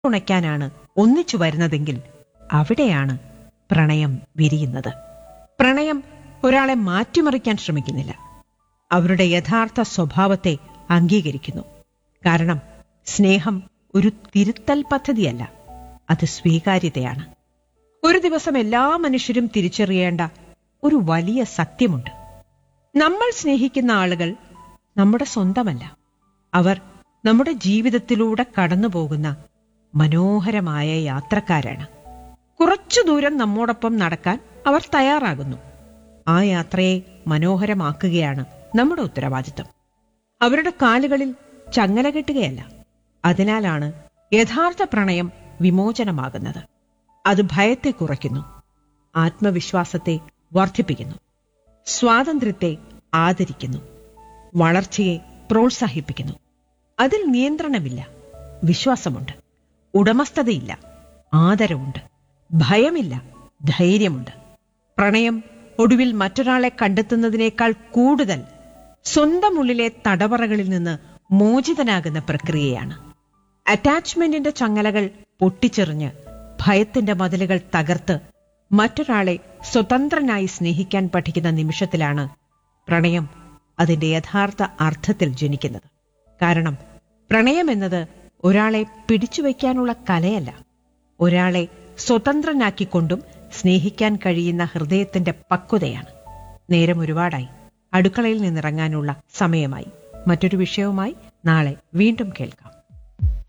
ഉണയ്ക്കാനാണ് ഒന്നിച്ചു വരുന്നതെങ്കിൽ അവിടെയാണ് പ്രണയം വിരിയുന്നത് പ്രണയം ഒരാളെ മാറ്റിമറിക്കാൻ ശ്രമിക്കുന്നില്ല അവരുടെ യഥാർത്ഥ സ്വഭാവത്തെ അംഗീകരിക്കുന്നു കാരണം സ്നേഹം ഒരു തിരുത്തൽ പദ്ധതിയല്ല അത് സ്വീകാര്യതയാണ് ഒരു ദിവസം എല്ലാ മനുഷ്യരും തിരിച്ചറിയേണ്ട ഒരു വലിയ സത്യമുണ്ട് നമ്മൾ സ്നേഹിക്കുന്ന ആളുകൾ നമ്മുടെ സ്വന്തമല്ല അവർ നമ്മുടെ ജീവിതത്തിലൂടെ കടന്നുപോകുന്ന മനോഹരമായ യാത്രക്കാരാണ് കുറച്ചു ദൂരം നമ്മോടൊപ്പം നടക്കാൻ അവർ തയ്യാറാകുന്നു ആ യാത്രയെ മനോഹരമാക്കുകയാണ് നമ്മുടെ ഉത്തരവാദിത്തം അവരുടെ കാലുകളിൽ ചങ്ങല കെട്ടുകയല്ല അതിനാലാണ് യഥാർത്ഥ പ്രണയം വിമോചനമാകുന്നത് അത് ഭയത്തെ കുറയ്ക്കുന്നു ആത്മവിശ്വാസത്തെ വർദ്ധിപ്പിക്കുന്നു സ്വാതന്ത്ര്യത്തെ ആദരിക്കുന്നു വളർച്ചയെ പ്രോത്സാഹിപ്പിക്കുന്നു അതിൽ നിയന്ത്രണമില്ല വിശ്വാസമുണ്ട് ഉടമസ്ഥതയില്ല ആദരവുണ്ട് ഭയമില്ല ധൈര്യമുണ്ട് പ്രണയം ഒടുവിൽ മറ്റൊരാളെ കണ്ടെത്തുന്നതിനേക്കാൾ കൂടുതൽ സ്വന്തം ഉള്ളിലെ തടവറകളിൽ നിന്ന് മോചിതനാകുന്ന പ്രക്രിയയാണ് അറ്റാച്ച്മെന്റിന്റെ ചങ്ങലകൾ പൊട്ടിച്ചെറിഞ്ഞ് ഭയത്തിന്റെ മതിലുകൾ തകർത്ത് മറ്റൊരാളെ സ്വതന്ത്രനായി സ്നേഹിക്കാൻ പഠിക്കുന്ന നിമിഷത്തിലാണ് പ്രണയം അതിന്റെ യഥാർത്ഥ അർത്ഥത്തിൽ ജനിക്കുന്നത് കാരണം പ്രണയം എന്നത് ഒരാളെ പിടിച്ചുവെക്കാനുള്ള കലയല്ല ഒരാളെ സ്വതന്ത്രനാക്കിക്കൊണ്ടും സ്നേഹിക്കാൻ കഴിയുന്ന ഹൃദയത്തിന്റെ പക്വതയാണ് നേരം ഒരുപാടായി അടുക്കളയിൽ നിന്നിറങ്ങാനുള്ള സമയമായി മറ്റൊരു വിഷയവുമായി നാളെ വീണ്ടും കേൾക്കാം